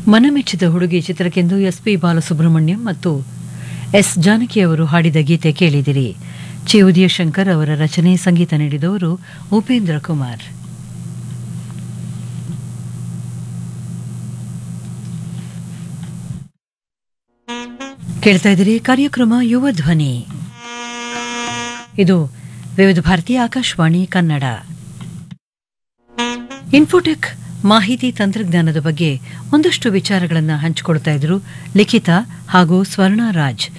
ಮನಮೆಚ್ಚಿದ ಹುಡುಗಿ ಚಿತ್ರಕ್ಕೆಂದು S P Balasubrahmanyam ಮತ್ತು S Janaki ಅವರು ಹಾಡಿದ ಗೀತೆ ಕೇಳಿದಿರಿ ಚಿ ಉದಯಶಂಕರ್ ಅವರ ರಚನೆ ಸಂಗೀತ ನೀಡಿದವರು ಉಪೇಂದ್ರ ಕುಮಾರ್ ಕೇಳ್ತಾ ಇದ್ದೀರಿ ಕಾರ್ಯಕ್ರಮ ಯುವ ಧ್ವನಿ ಇದು ವಿವಿಧ ಭಾರತೀಯ ಆಕಾಶವಾಣಿ ಕನ್ನಡ ಇನ್ಫೋಟೆಕ್ ಮಾಹಿತಿ ತಂತ್ರಜ್ಞಾನದ ಬಗ್ಗೆ ಒಂದಷ್ಟು ವಿಚಾರಗಳನ್ನು ಹಂಚಿಕೊಳ್ತಾ ಇದ್ರು ಲಿಖಿತ ಹಾಗೂ ಸ್ವರ್ಣ ರಾಜ್